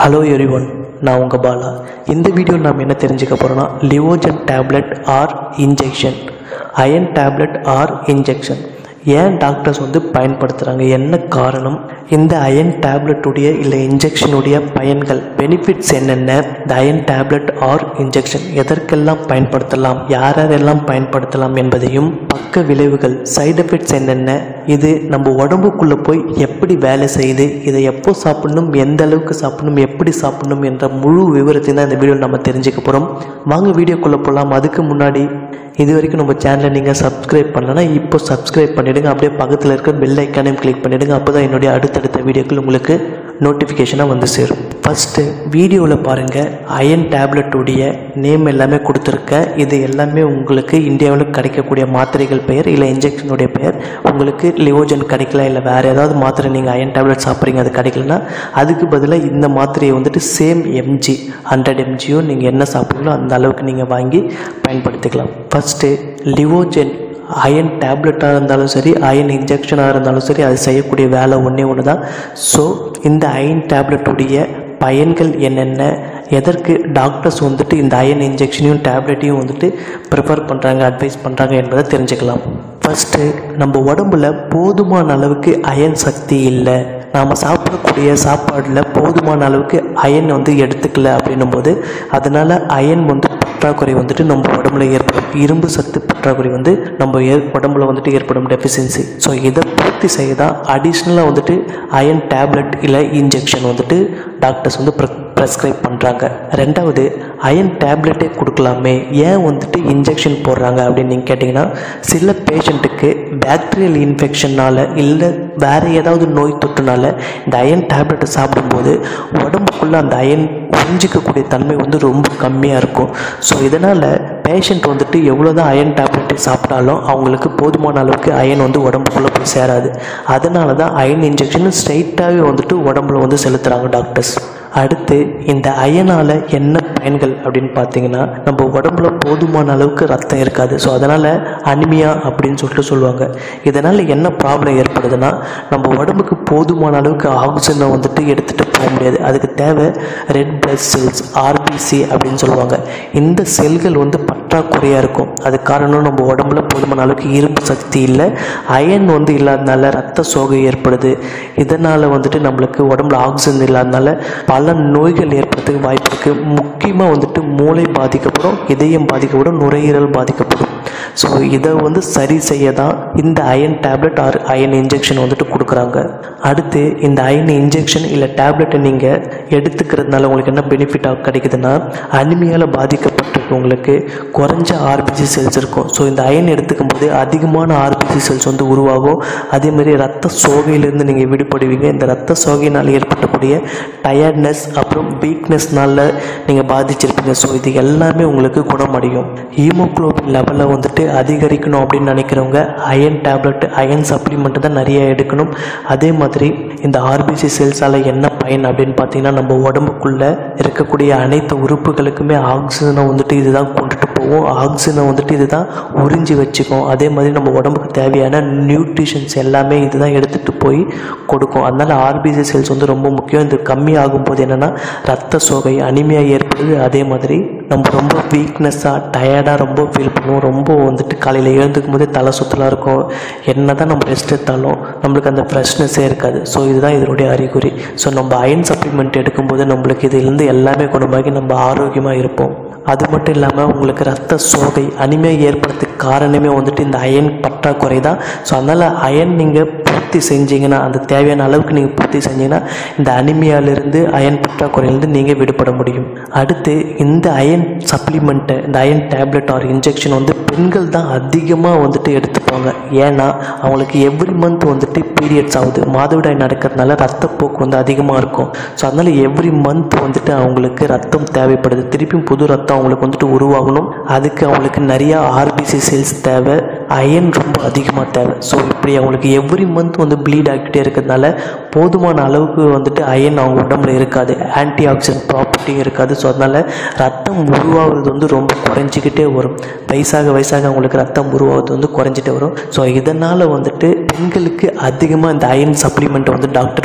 hello everyone நான் உங்கள் பாலா இந்த வீடியோவில் நாம் என்ன தெரிஞ்சுக்க போகிறோம்னா Livogen tablet or injection iron tablet or injection ஏன் டாக்டர்ஸ் வந்து பயன்படுத்துகிறாங்க என்ன காரணம் இந்த அயன் டேப்லெட்டுடைய இல்லை இன்ஜெக்ஷனுடைய பயன்கள் பெனிஃபிட்ஸ் என்னென்ன இந்த அயன் டேப்லெட் ஆர் இன்ஜெக்ஷன் எதற்கெல்லாம் பயன்படுத்தலாம் யார் யாரெல்லாம் பயன்படுத்தலாம் என்பதையும் பக்க விளைவுகள் சைடு எஃபெக்ட்ஸ் என்னென்ன இது நம்ம உடம்புக்குள்ளே போய் எப்படி வேலை செய்யுது இதை எப்போ சாப்பிடணும் எந்த அளவுக்கு சாப்பிடணும் எப்படி சாப்பிடணும் என்ற முழு விவரத்தையும் தான் இந்த வீடியோவில் நம்ம தெரிஞ்சுக்க போகிறோம் வாங்க வீடியோக்குள்ளே போகலாம் அதுக்கு முன்னாடி இது வரைக்கும் நம்ம சேனலை நீங்கள் சப்ஸ்கிரைப் பண்ணலன்னா இப்போ சப்ஸ்கிரைப் பண்ணிவிடுங்க அப்படியே பக்கத்தில் இருக்க பெல் ஐக்கானையும் கிளிக் பண்ணிவிடுங்க அப்போ தான் என்னுடைய அடுத்தடுத்த வீடியோக்கள் உங்களுக்கு நோட்டிஃபிகேஷனாக வந்து சேரும் ஃபஸ்ட்டு வீடியோவில் பாருங்கள் அயன் டேப்லெட்டுடைய நேம் எல்லாமே கொடுத்துருக்கேன் இது எல்லாமே உங்களுக்கு இந்தியாவில் கிடைக்கக்கூடிய மாத்திரைகள் பெயர் இல்லை இன்ஜெக்ஷனுடைய பெயர் உங்களுக்கு லிவோஜன் கிடைக்கல இல்லை வேறு ஏதாவது மாத்திரை நீங்கள் அயன் டேப்லெட் சாப்பிட்றீங்க அது கிடைக்கலனா அதுக்கு பதிலாக இந்த மாத்திரையை வந்துட்டு சேம் எம்ஜி ஹண்ட்ரட் எம்ஜியோ நீங்கள் என்ன சாப்பிட்றீங்களோ அந்த அளவுக்கு நீங்கள் வாங்கி பயன்படுத்திக்கலாம் ஃபஸ்ட்டு லிவோஜன் அயன் டேப்லெட்டாக இருந்தாலும் சரி அயன் இன்ஜெக்ஷனாக இருந்தாலும் சரி அது செய்யக்கூடிய வேலை ஒன்றே ஒன்று தான் ஸோ இந்த அயன் டேப்லெட்டுடைய பயன்கள் என்னென்ன எதற்கு டாக்டர்ஸ் வந்துட்டு இந்த அயன் இன்ஜெக்ஷனையும் டேப்லெட்டையும் வந்துட்டு ப்ரிஃபர் பண்ணுறாங்க அட்வைஸ் பண்ணுறாங்க என்பதை தெரிஞ்சுக்கலாம் ஃபஸ்ட்டு நம்ம உடம்புல போதுமான அளவுக்கு அயன் சக்தி இல்லை நாம் சாப்பிடக்கூடிய சாப்பாடில் போதுமான அளவுக்கு அயன் வந்து எடுத்துக்கல அப்படின்னும் போது அதனால் அயன் வந்து பற்றாக்குறை வந்துட்டு நம்ம உடம்புல ஏற்படும் இரும்பு சத்து பற்றாக்குறை வந்து நம்ம ஏ உடம்புல வந்துட்டு ஏற்படும் டெஃபிஷியன்சி ஸோ இதை பூர்த்தி செய்ய தான் அடிஷ்னலாக வந்துட்டு அயன் டேப்லெட் இல்லை இன்ஜெக்ஷன் வந்துட்டு டாக்டர்ஸ் வந்து ப்ர ப்ரெஸ்கிரைப் பண்ணுறாங்க ரெண்டாவது அயன் டேப்லெட்டே கொடுக்கலாமே ஏன் வந்துட்டு இன்ஜெக்ஷன் போடுறாங்க அப்படின்னு நீங்கள் கேட்டிங்கன்னா சில பேஷண்ட்டுக்கு பேக்டீரியல் இன்ஃபெக்ஷனால் இல்லை வேறு ஏதாவது நோய் தொற்றுனால இந்த அயன் டேப்லெட்டை சாப்பிடும்போது உடம்புக்குள்ளே அந்த அயன் உறிஞ்சிக்கக்கூடிய தன்மை வந்து ரொம்ப கம்மியாக இருக்கும் ஸோ இதனால் பேஷண்ட் வந்துட்டு எவ்வளோ தான் அயன் டேப்லெட் சாப்பிட்டாலும் அவங்களுக்கு போதுமான அளவுக்கு அயன் வந்து உடம்புக்குள்ளே போய் சேராது அதனால தான் அயன் இன்ஜெக்ஷன் ஸ்ட்ரைட்டாகவே வந்துட்டு உடம்புல வந்து செலுத்துகிறாங்க டாக்டர்ஸ் அடுத்து இந்த அயனால் என்ன பயன்கள் அப்படின்னு பார்த்தீங்கன்னா நம்ம உடம்புல போதுமான அளவுக்கு ரத்தம் இருக்காது ஸோ அதனால் அனிமியா அப்படின்னு சொல்லிட்டு சொல்லுவாங்க இதனால் என்ன ப்ராப்ளம் ஏற்படுதுன்னா நம்ம உடம்புக்கு போதுமான அளவுக்கு ஆக்சிஜனை வந்துட்டு எடுத்துகிட்டு போக முடியாது அதுக்கு தேவை ரெட் பிளட் செல்ஸ் ஆர்பிசி அப்படின்னு சொல்லுவாங்க இந்த செல்கள் வந்து பற்றாக்குறையாக இருக்கும் அது காரணம் நம்ம உடம்புல போதுமான அளவுக்கு இரும்பு சக்தி இல்லை அயன் வந்து இல்லாதனால ரத்த சோகை ஏற்படுது இதனால் வந்துட்டு நம்மளுக்கு உடம்புல ஆக்சிஜன் இல்லாதனால பல நோய்கள் ஏற்படுறதுக்கு வாய்ப்பு இருக்குது முக்கியமாக வந்துட்டு மூளை பாதிக்கப்படும் இதயம் பாதிக்கப்படும் நுரையீரல் பாதிக்கப்படும் ஸோ இதை வந்து சரி செய்ய தான் இந்த iron tablet or iron injection வந்துட்டு கொடுக்குறாங்க அடுத்து இந்த அயன் இன்ஜெக்ஷன் இல்லை டேப்லெட்டை நீங்கள் எடுத்துக்கிறதுனால உங்களுக்கு என்ன பெனிஃபிட்டாக கிடைக்குதுன்னா அனிமியால் பாதிக்கப்பட்டிருக்கவங்களுக்கு குறைஞ்ச ஆர்பிசி செல்ஸ் இருக்கும் ஸோ இந்த அயன் எடுத்துக்கும் போது அதிகமான ஆர்பிசி செல்ஸ் வந்து உருவாகும் அதேமாதிரி ரத்த சோகையிலேருந்து நீங்கள் விடுபடுவீங்க இந்த ரத்த சோகையினால் ஏற்படக்கூடிய டயர்ட்னஸ் அப்புறம் வீக்னஸ்னால நீங்கள் பாதிச்சிருப்பீங்க ஸோ இது எல்லாமே உங்களுக்கு குணமடையும் ஹீமோக்ளோபின் லெவலை வந்துட்டு அதிகரிக்கணும் அப்படின்னு நினைக்கிறவங்க அயன் டேப்லெட் அயன் சப்ளிமெண்ட் தான் நிறைய எடுக்கணும் அதே மாதிரி இந்த ஆர்பிசி செல்ஸால் என்ன பயன் அப்படின்னு பார்த்தீங்கன்னா நம்ம உடம்புக்குள்ளே இருக்கக்கூடிய அனைத்து உறுப்புகளுக்குமே ஆக்சிஜனை வந்துட்டு இதுதான் கொண்டுட்டு போகும் ஆக்சிஜனை வந்துட்டு இதுதான் உறிஞ்சி வச்சுக்கும் அதே மாதிரி நம்ம உடம்புக்கு தேவையான நியூட்ரிஷன்ஸ் எல்லாமே இதுதான் எடுத்துகிட்டு போய் கொடுக்கும் அதனால் ஆர்பிசி செல்ஸ் வந்து ரொம்ப முக்கியம் இது கம்மி ஆகும்போது என்னென்னா ரத்த சோகை அனிமையா ஏற்படுது அதே மாதிரி நம்ம ரொம்ப வீக்னஸ்ஸாக டயர்டாக ரொம்ப ஃபீல் பண்ணுவோம் ரொம்ப வந்துட்டு காலையில் எழுந்துக்கும் போதே தலை சுற்றலாக இருக்கும் என்ன தான் நம்ம ரெஸ்ட் எடுத்தாலும் நம்மளுக்கு அந்த ஃப்ரெஷ்னஸ்ஸே இருக்காது ஸோ இதுதான் இதனுடைய அறிகுறி ஸோ நம்ம அயன் சப்ளிமெண்ட் எடுக்கும்போது நம்மளுக்கு இதுலேருந்து எல்லாமே குணமாகி நம்ம ஆரோக்கியமாக இருப்போம் அது மட்டும் இல்லாமல் உங்களுக்கு ரத்த சோகை அனிமையா ஏற்படுறதுக்கு காரணமே வந்துட்டு இந்த அயன் பற்றாக்குறை தான் ஸோ அதனால் அயன் நீங்கள் பூர்த்தி செஞ்சீங்கன்னா அந்த தேவையான அளவுக்கு நீங்கள் பூர்த்தி செஞ்சீங்கன்னா இந்த அனிமியாலிருந்து அயன் பற்றாக்குறையிலேருந்து நீங்கள் விடுபட முடியும் அடுத்து இந்த அயன் சப்ளிமெண்ட்டை இந்த அயன் டேப்லெட் ஆர் இன்ஜெக்ஷன் வந்து பெண்கள் தான் அதிகமாக வந்துட்டு எடுத்துப்பாங்க ஏன்னா அவங்களுக்கு எவ்ரி மந்த் வந்துட்டு பீரியட்ஸ் ஆகுது மாதவிடாய் நடக்கிறதுனால ரத்தப்போக்கு வந்து அதிகமாக இருக்கும் ஸோ அதனால் எவ்ரி மந்த் வந்துட்டு அவங்களுக்கு ரத்தம் தேவைப்படுது திருப்பியும் புது ரத்தம் அவங்களுக்கு வந்துட்டு உருவாகணும் அதுக்கு அவங்களுக்கு நிறையா ஆர்பிசி செல்ஸ் தேவை அயன் ரொம்ப அதிகமாக தேவை ஸோ இப்படி அவங்களுக்கு எவ்ரி மந்த் வந்து ப்ளீட் ஆகிட்டே இருக்கிறதுனால போதுமான அளவுக்கு வந்துட்டு அயன் அவங்க உடம்புல இருக்காது ஆன்டி ஆக்சிடென்ட் ப்ராப்பர்ட்டியும் இருக்காது ஸோ அதனால் ரத்தம் உருவாகிறது வந்து ரொம்ப குறைஞ்சிக்கிட்டே வரும் வயசாக வயசாக அவங்களுக்கு ரத்தம் உருவாகிறது வந்து குறைஞ்சிட்டே வரும் ஸோ இதனால் வந்துட்டு பெண்களுக்கு அதிகமாக இந்த அயன் சப்ளிமெண்ட் வந்து டாக்டர் வந்து ப்ரிப்பேர்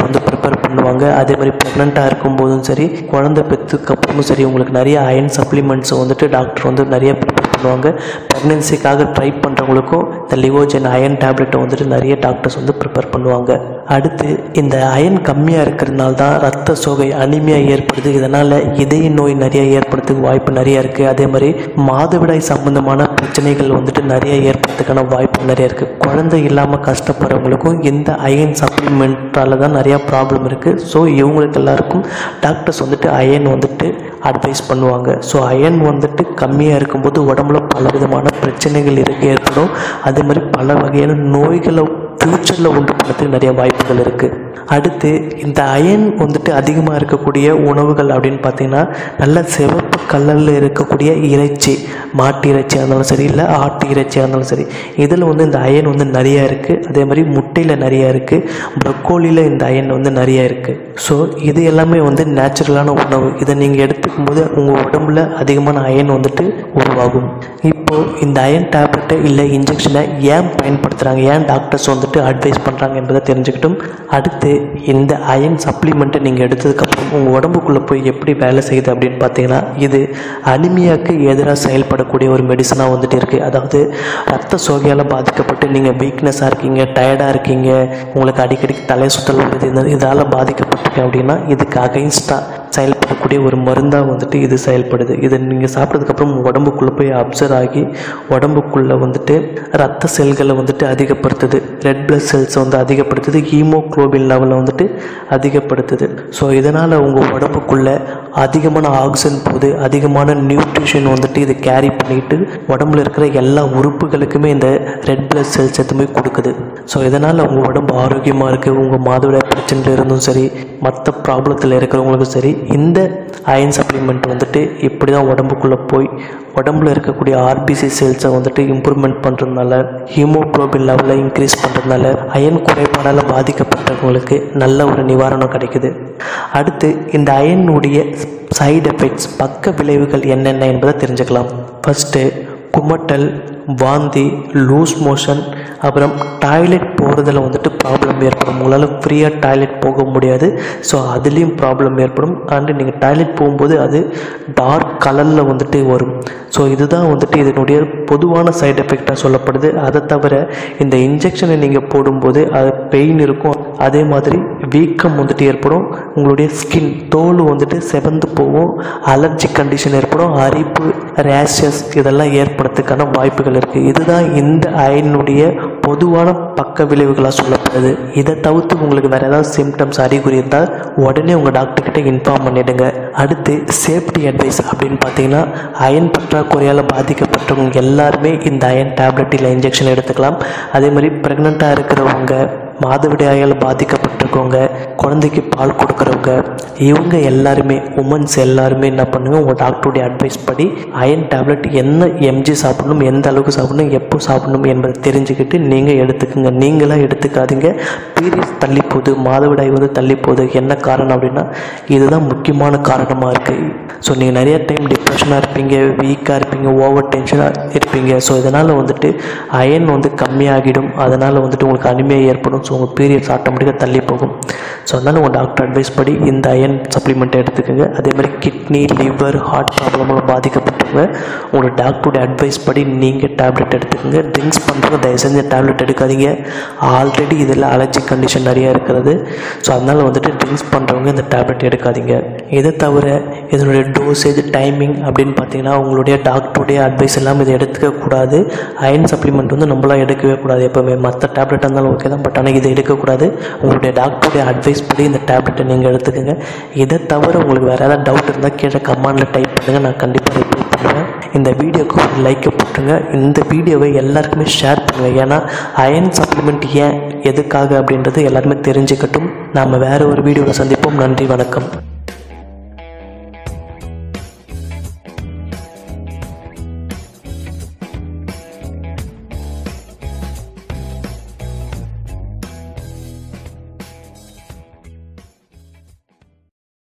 ப்ரிப்பேர் பண்ணுவாங்க அதே மாதிரி ப்ரெக்னெண்ட்டாக இருக்கும்போதும் சரி குழந்தை பெற்றுக்கு அப்புறமும் சரி உங்களுக்கு நிறைய அயன் சப்ளிமெண்ட்ஸை வந்துட்டு டாக்டர் வந்து நிறைய ப்ரிப்பேர் பண்ணுவாங்க ப்ரெக்னென்சிக்காக ட்ரை பண்ணுறவங்களுக்கும் இந்த லிவோஜன் அயன் டேப்லெட்டை வந்துட்டு நிறைய டாக்டர்ஸ் வந்து ப்ரிப்பேர் பண்ணுவாங்க அடுத்து இந்த அயன் கம்மியாக இருக்கிறதுனால தான் ரத்த சோகை அனிமியா ஏற்படுது இதனால் இதய நோய் நிறைய ஏற்படுறதுக்கு வாய்ப்பு நிறைய இருக்குது அதே மாதிரி மாதவிடாய் சம்பந்தமான பிரச்சனைகள் வந்துட்டு நிறைய ஏற்படுறதுக்கான வாய்ப்பு நிறைய இருக்குது குழந்தை இல்லாமல் கஷ்டப்படுறவங்களுக்கும் இந்த அயன் சப்ளிமெண்ட்டால் தான் நிறையா ப்ராப்ளம் இருக்குது ஸோ இவங்களுக்கு எல்லாருக்கும் டாக்டர்ஸ் வந்துட்டு அயன் வந்துட்டு அட்வைஸ் பண்ணுவாங்க ஸோ அயன் வந்துட்டு கம்மியாக இருக்கும்போது உடம்புல பல விதமான பிரச்சனைகள் இருக்கு ஏற்படும் அதே மாதிரி பல வகையான நோய்களை ஃப்யூச்சரில் உண்டு பண்ணுறதுக்கு நிறைய வாய்ப்புகள் இருக்குது அடுத்து இந்த அயன் வந்துட்டு அதிகமாக இருக்கக்கூடிய உணவுகள் அப்படின்னு பார்த்தீங்கன்னா நல்ல சிவப்பு கலரில் இருக்கக்கூடிய இறைச்சி மாட்டு இறைச்சியாக இருந்தாலும் சரி இல்லை ஆட்டு இறைச்சியாக இருந்தாலும் சரி இதில் வந்து இந்த அயன் வந்து நிறையா இருக்குது அதே மாதிரி முட்டையில் நிறையா இருக்குது ப்ரொக்கோலியில் இந்த அயன் வந்து நிறையா இருக்குது ஸோ இது எல்லாமே வந்து நேச்சுரலான உணவு இதை நீங்கள் எடுத்துக்கும் போது உங்கள் உடம்புல அதிகமான அயன் வந்துட்டு உருவாகும் இப்போது இந்த அயன் டேப்லெட்டை இல்லை இன்ஜெக்ஷனை ஏன் பயன்படுத்துகிறாங்க ஏன் டாக்டர்ஸ் வந்துட்டு அட்வைஸ் பண்ணுறாங்க என்பதை தெரிஞ்சுக்கிட்டும் அடுத்து இந்த அயன் சப்ளிமெண்ட்டை நீங்கள் எடுத்ததுக்கப்புறம் உங்கள் உடம்புக்குள்ளே போய் எப்படி வேலை செய்யுது அப்படின்னு பார்த்தீங்கன்னா இது அனிமியாவுக்கு எதிராக செயல்படக்கூடிய ஒரு மெடிசனாக வந்துட்டு இருக்குது அதாவது ரத்த சோகையால் பாதிக்கப்பட்டு நீங்கள் வீக்னஸாக இருக்கீங்க டயர்டாக இருக்கீங்க உங்களுக்கு அடிக்கடி தலை சுத்தல் வருது இந்த இதால் பாதிக்கப்பட்டிருக்கேன் அப்படின்னா இதுக்கு அகைன்ஸ்டாக செயல்படக்கூடிய ஒரு மருந்தாக வந்துட்டு இது செயல்படுது இதை நீங்கள் சாப்பிட்டதுக்கப்புறம் உங்கள் உடம்புக்குள்ளே போய் அப்சர்வ் ஆகி உடம்புக்குள்ளே வந்துட்டு ரத்த செல்களை வந்துட்டு அதிகப்படுத்துது ரெட் பிளட் செல்ஸை வந்து அதிகப்படுத்துது ஹீமோக்ளோபின் லெவலை வந்துட்டு அதிகப்படுத்துது ஸோ இதனால் உங்கள் உடம்புக்குள்ளே அதிகமான ஆக்சிஜன் போகுது அதிகமான நியூட்ரிஷன் வந்துட்டு இது கேரி பண்ணிட்டு உடம்புல இருக்கிற எல்லா உறுப்புகளுக்குமே இந்த ரெட் பிளட் செல்ஸ் எதுவுமே கொடுக்குது ஸோ இதனால் உங்கள் உடம்பு ஆரோக்கியமாக இருக்குது உங்கள் மாதவிடாய் பிரச்சனையில் இருந்தும் சரி மற்ற ப்ராப்ளத்தில் இருக்கிறவங்களுக்கும் சரி இந்த அயன் சப்ளிமெண்ட் வந்துட்டு இப்படி தான் உடம்புக்குள்ளே போய் உடம்புல இருக்கக்கூடிய ஆர்பிசி செல்ஸை வந்துட்டு இம்ப்ரூவ்மெண்ட் பண்ணுறதுனால ஹீமோக்ளோபின் லெவலை இன்க்ரீஸ் பண்ணுறதுனால அயன் குறைபாடால் பாதிக்கப்பட்டவங்களுக்கு நல்ல ஒரு நிவாரணம் கிடைக்குது அடுத்து இந்த அயனுடைய சைடு எஃபெக்ட்ஸ் பக்க விளைவுகள் என்னென்ன என்பதை தெரிஞ்சுக்கலாம் ஃபஸ்ட்டு குமட்டல் வாந்தி லூஸ் மோஷன் அப்புறம் டாய்லெட் போகிறதுல வந்துட்டு ப்ராப்ளம் ஏற்படும் உங்களால் ஃப்ரீயாக டாய்லெட் போக முடியாது ஸோ அதுலேயும் ப்ராப்ளம் ஏற்படும் அண்டு நீங்கள் டாய்லெட் போகும்போது அது டார்க் கலரில் வந்துட்டு வரும் ஸோ இதுதான் வந்துட்டு இதனுடைய பொதுவான சைடு எஃபெக்டாக சொல்லப்படுது அதை தவிர இந்த இன்ஜெக்ஷனை நீங்கள் போடும்போது அது பெயின் இருக்கும் அதே மாதிரி வீக்கம் வந்துட்டு ஏற்படும் உங்களுடைய ஸ்கின் தோல் வந்துட்டு செவந்து போகும் அலர்ஜி கண்டிஷன் ஏற்படும் அரிப்பு ரேஷஸ் இதெல்லாம் ஏற்படுறதுக்கான வாய்ப்புகள் இருக்குது இதுதான் இந்த அயனுடைய பொதுவான பக்க விளைவுகளாக சொல்லப்படுது இதை தவிர்த்து உங்களுக்கு வேறு ஏதாவது சிம்டம்ஸ் அறிகுறி இருந்தால் உடனே உங்கள் டாக்டர்கிட்ட இன்ஃபார்ம் பண்ணிவிடுங்க அடுத்து சேஃப்டி அட்வைஸ் அப்படின்னு பார்த்தீங்கன்னா அயன் பற்றாக்குறையால் பாதிக்கப்பட்டவங்க எல்லாருமே இந்த அயன் டேப்லெட் இல்லை இன்ஜெக்ஷன் எடுத்துக்கலாம் அதே மாதிரி ப்ரெக்னெண்ட்டாக இருக்கிறவங்க மாதவிடாயால் பாதிக்கப்பட்டிருக்கவங்க குழந்தைக்கு பால் கொடுக்குறவங்க இவங்க எல்லாருமே உமன்ஸ் எல்லாருமே என்ன பண்ணுங்க உங்கள் டாக்டருடைய அட்வைஸ் படி அயன் டேப்லெட் என்ன எம்ஜி சாப்பிடணும் எந்த அளவுக்கு சாப்பிடணும் எப்போ சாப்பிடணும் என்பதை தெரிஞ்சுக்கிட்டு நீங்கள் எடுத்துக்கோங்க நீங்களாக எடுத்துக்காதீங்க பீரியட்ஸ் தள்ளி போகுது மாதவிடாய் வந்து தள்ளி போகுது என்ன காரணம் அப்படின்னா இதுதான் முக்கியமான காரணமாக இருக்குது ஸோ நீங்கள் நிறைய டைம் டிப்ரெஷனாக இருப்பீங்க வீக்காக இருப்பீங்க ஓவர் டென்ஷனாக இருப்பீங்க ஸோ இதனால் வந்துட்டு அயன் வந்து கம்மியாகிடும் அதனால் வந்துட்டு உங்களுக்கு அனிமையாக ஏற்படும் ஸோ உங்கள் பீரியட்ஸ் ஆட்டோமேட்டிக்காக தள்ளி போகும் ஸோ அதனால் உங்கள் டாக்டர் அட்வைஸ் படி இந்த அயன் சப்ளிமெண்ட்டை எடுத்துக்கோங்க அதே மாதிரி கிட்னி லிவர் ஹார்ட் ப்ராப்ளம்லாம் பாதிக்கப்பட்டவங்க உங்களோட டாக்டருடைய அட்வைஸ் படி நீங்கள் டேப்லெட் எடுத்துக்கோங்க ட்ரிங்க்ஸ் பண்ணுறவங்க தயவு செஞ்சு டேப்லெட் எடுக்காதீங்க ஆல்ரெடி இதில் அலர்ஜி கண்டிஷன் நிறையா இருக்கிறது ஸோ அதனால் வந்துட்டு ட்ரிங்க்ஸ் பண்ணுறவங்க இந்த டேப்லெட் எடுக்காதீங்க இதை தவிர இதனுடைய டோசேஜ் டைமிங் அப்படின்னு பார்த்தீங்கன்னா உங்களுடைய டாக்டருடைய அட்வைஸ் எல்லாம் இதை எடுத்துக்கக்கூடாது அயன் சப்ளிமெண்ட் வந்து நம்மளாம் எடுக்கவே கூடாது எப்போவுமே மற்ற டேப்லெட் இருந்தாலும் ஓகே தான் பட் ஆனால் இதை எடுக்கக்கூடாது உங்களுடைய டாக்டருடைய அட்வைஸ் படி இந்த டேப்லெட்டை நீங்கள் எடுத்துக்கோங்க இதை தவிர உங்களுக்கு வேறு ஏதாவது டவுட் இருந்தால் கீழே கமெண்டில் டைப் பண்ணுங்கள் நான் கண்டிப்பாக ரிப்ளை பண்ணுவேன் இந்த வீடியோக்கு ஒரு லைக்கை போட்டுருங்க இந்த வீடியோவை எல்லாருக்குமே ஷேர் பண்ணுங்கள் ஏன்னா அயன் சப்ளிமெண்ட் ஏன் எதுக்காக அப்படின்றது எல்லாருமே தெரிஞ்சுக்கட்டும் நாம் வேறு ஒரு வீடியோவில் சந்திப்போம் நன்றி வணக்கம்